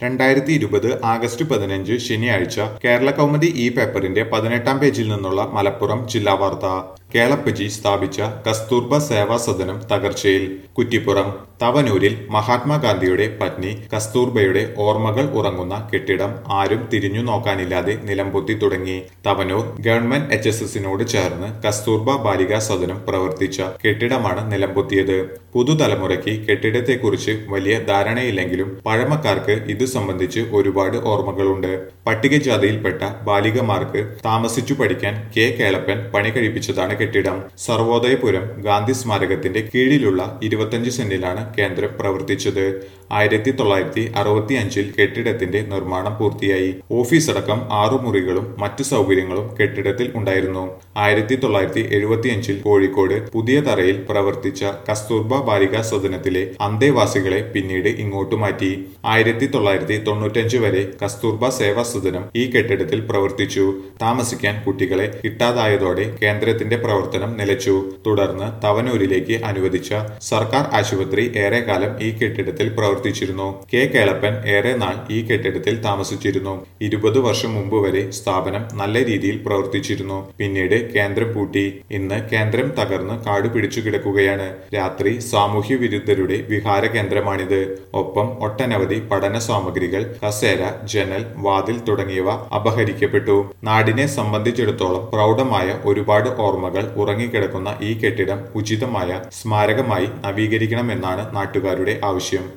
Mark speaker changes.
Speaker 1: രണ്ടായിരത്തി ഇരുപത് ആഗസ്റ്റ് പതിനഞ്ച് ശനിയാഴ്ച കേരള കൗമുദി ഈ പേപ്പറിന്റെ പതിനെട്ടാം പേജിൽ നിന്നുള്ള മലപ്പുറം ജില്ലാ വാർത്ത കേളപ്പജി സ്ഥാപിച്ച കസ്തൂർബ സേവാ സദനം തകർച്ചയിൽ കുറ്റിപ്പുറം തവനൂരിൽ മഹാത്മാഗാന്ധിയുടെ പത്നി കസ്തൂർബയുടെ ഓർമ്മകൾ ഉറങ്ങുന്ന കെട്ടിടം ആരും തിരിഞ്ഞു നോക്കാനില്ലാതെ നിലംപൊത്തി തുടങ്ങി തവനൂർ ഗവൺമെന്റ് എച്ച് എസ് എസിനോട് ചേർന്ന് കസ്തൂർബ ബാലികാ സദനം പ്രവർത്തിച്ച കെട്ടിടമാണ് നിലംപൊത്തിയത് പുതുതലമുറയ്ക്ക് കെട്ടിടത്തെക്കുറിച്ച് വലിയ ധാരണയില്ലെങ്കിലും പഴമക്കാർക്ക് ഇത് സംബന്ധിച്ച് ഒരുപാട് ഓർമ്മകളുണ്ട് പട്ടികജാതിയിൽപ്പെട്ട ബാലികമാർക്ക് താമസിച്ചു പഠിക്കാൻ കെ കേളപ്പൻ പണി കഴിപ്പിച്ചതാണ് കെട്ടിടം സർവോദയപുരം ഗാന്ധി സ്മാരകത്തിന്റെ കീഴിലുള്ള ഇരുപത്തഞ്ച് സെന്റിലാണ് കേന്ദ്രം പ്രവർത്തിച്ചത് ആയിരത്തി തൊള്ളായിരത്തി അറുപത്തി അഞ്ചിൽ കെട്ടിടത്തിന്റെ നിർമ്മാണം പൂർത്തിയായി ഓഫീസ് അടക്കം ആറു മുറികളും മറ്റു സൗകര്യങ്ങളും കെട്ടിടത്തിൽ ഉണ്ടായിരുന്നു ആയിരത്തി തൊള്ളായിരത്തി എഴുപത്തി അഞ്ചിൽ കോഴിക്കോട് പുതിയ തറയിൽ പ്രവർത്തിച്ച കസ്തൂർബ ബാലികാ സദനത്തിലെ അന്തേവാസികളെ പിന്നീട് ഇങ്ങോട്ട് മാറ്റി ആയിരത്തി തൊള്ളായിരത്തി തൊണ്ണൂറ്റഞ്ച് വരെ കസ്തൂർബ സേവാ സദനം ഈ കെട്ടിടത്തിൽ പ്രവർത്തിച്ചു താമസിക്കാൻ കുട്ടികളെ കിട്ടാതായതോടെ കേന്ദ്രത്തിന്റെ പ്രവർത്തനം നിലച്ചു തുടർന്ന് തവനൂരിലേക്ക് അനുവദിച്ച സർക്കാർ ആശുപത്രി ഏറെക്കാലം ഈ കെട്ടിടത്തിൽ പ്രവർത്തിച്ചിരുന്നു കെ കേളപ്പൻ ഏറെ നാൾ ഈ കെട്ടിടത്തിൽ താമസിച്ചിരുന്നു ഇരുപത് വർഷം മുമ്പ് വരെ സ്ഥാപനം നല്ല രീതിയിൽ പ്രവർത്തിച്ചിരുന്നു പിന്നീട് കേന്ദ്രം പൂട്ടി ഇന്ന് കേന്ദ്രം തകർന്ന് കാട് പിടിച്ചു കിടക്കുകയാണ് രാത്രി സാമൂഹ്യ വിരുദ്ധരുടെ വിഹാര കേന്ദ്രമാണിത് ഒപ്പം ഒട്ടനവധി പഠന സാമഗ്രികൾ കസേര ജനൽ വാതിൽ തുടങ്ങിയവ അപഹരിക്കപ്പെട്ടു നാടിനെ സംബന്ധിച്ചിടത്തോളം പ്രൗഢമായ ഒരുപാട് ഓർമ്മകൾ ഉറങ്ങിക്കിടക്കുന്ന ഈ കെട്ടിടം ഉചിതമായ സ്മാരകമായി നവീകരിക്കണമെന്നാണ് നാട്ടുകാരുടെ ആവശ്യം